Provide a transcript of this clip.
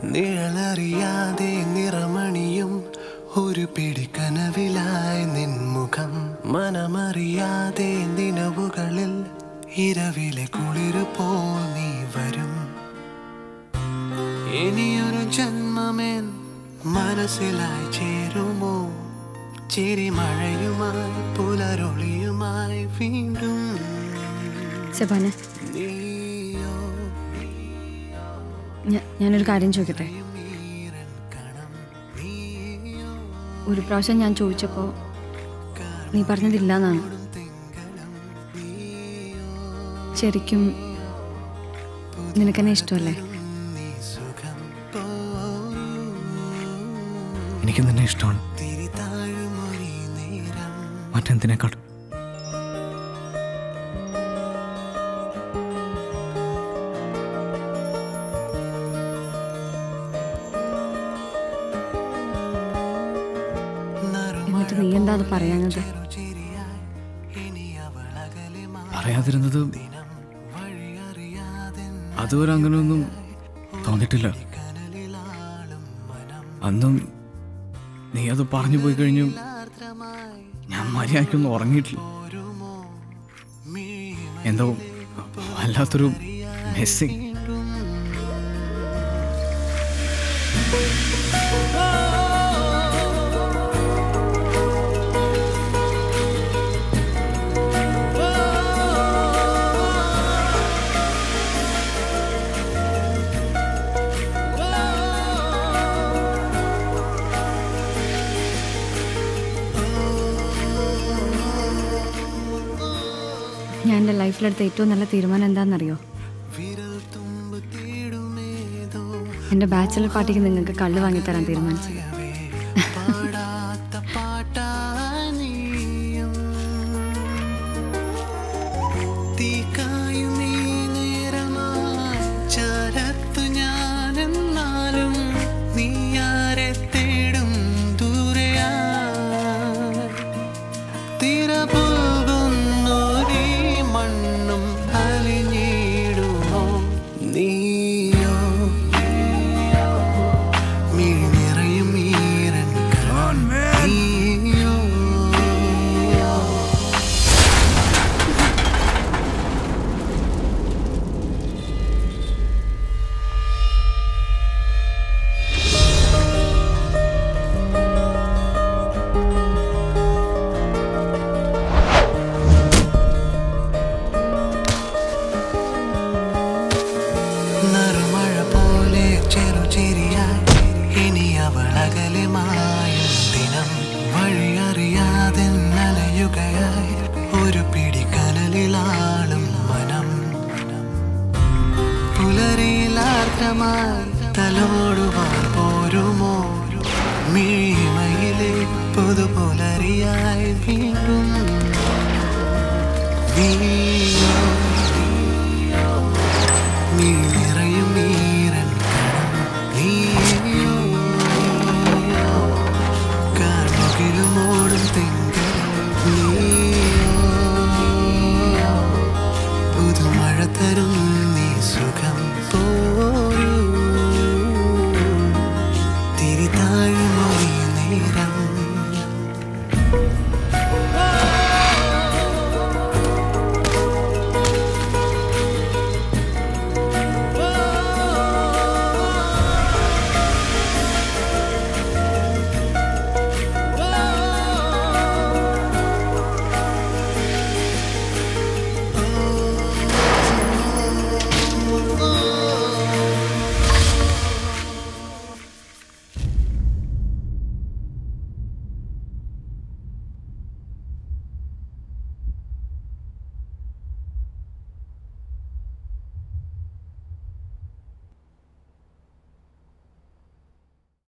നിഴലറിയാതെ നിറമണിയും ഒരു പിടി കനവിലായി നിൻമുഖം മനമറിയാതെ നിലവുകളിൽ ഇരവിലെ കുളിരു പോൽ നീ വരും ഇനിയൊരു ജന്മമേൻ മനസ്സിലായി ചേരുമോ ചിരിമഴയുമായി പുലരൊളിയുമായി വീണ്ടും സെബാനെ നീയോ ഞാ- ഞാനൊരു കാര്യം ചോദിക്കട്ടെ ഒരു പ്രാവശ്യം ഞാൻ ചോദിച്ചപ്പോൾ നീ പറഞ്ഞതില്ല എന്നാണ് ശരിക്കും നിനക്കെന്നെ ഇഷ്ടമല്ലേ എനിക്ക് നിന്നെ ഇഷ്ടമാണ് മറ്റെന്തിനേക്കാൾ എന്നിട്ട് നീ എന്താ അത് പറയാഞ്ഞത് പറയാതിരുന്നത് അതുവരെ അങ്ങനെയൊന്നും തോന്നിട്ടില്ല അന്നും നീ അത് പറഞ്ഞു പോയി കഴിഞ്ഞു ഞാൻ മര്യാദയ്ക്കൊന്നും ഉറങ്ങിയിട്ടില്ല എന്തോ വല്ലാത്തൊരു മെസ്സിങ് ഞാൻ എൻ്റെ ലൈഫിലെടുത്ത ഏറ്റവും നല്ല തീരുമാനം എന്താണെന്നറിയോ എൻ്റെ ബാച്ചലർ പാർട്ടിക്ക് നിങ്ങൾക്ക് കള്ള് വാങ്ങിത്തരാൻ തീരുമാനിച്ചു പാടാത്ത പാട്ടാനിയും തീക്കായും ഈ നേരമായി ചരത്തു ഞാനെന്നാലും നീ ആരെ തേടും ദൂരെയാ തിര പോകുന്നൊരീ മണ്ണും അലിഞ്ഞിടുമോ നീയോ മിഴി നിറയും ഈരൻ നീയോ നറുമഴ പോലെ ചെറുചിരിയായി ഇനി അവൾ അകലെ മായും ദിനം വഴിയറിയാതെ നനയുകയായി ഒരു പിടി കനലിലാളും മനം പുലരിയിലാർദ്രമായി തലോടുവാൻ പോരുമോ മിഴിമയിലെ പുതുപുലരിയായി വീണ്ടും നീയോ മിഴി നിറയും ഈരൻ നീയോ കാർമുകിലും ഓടും തിങ്കൾ നീയോ പുതുമഴ തരും നീ സുഖം പോരൂ തിരി താഴും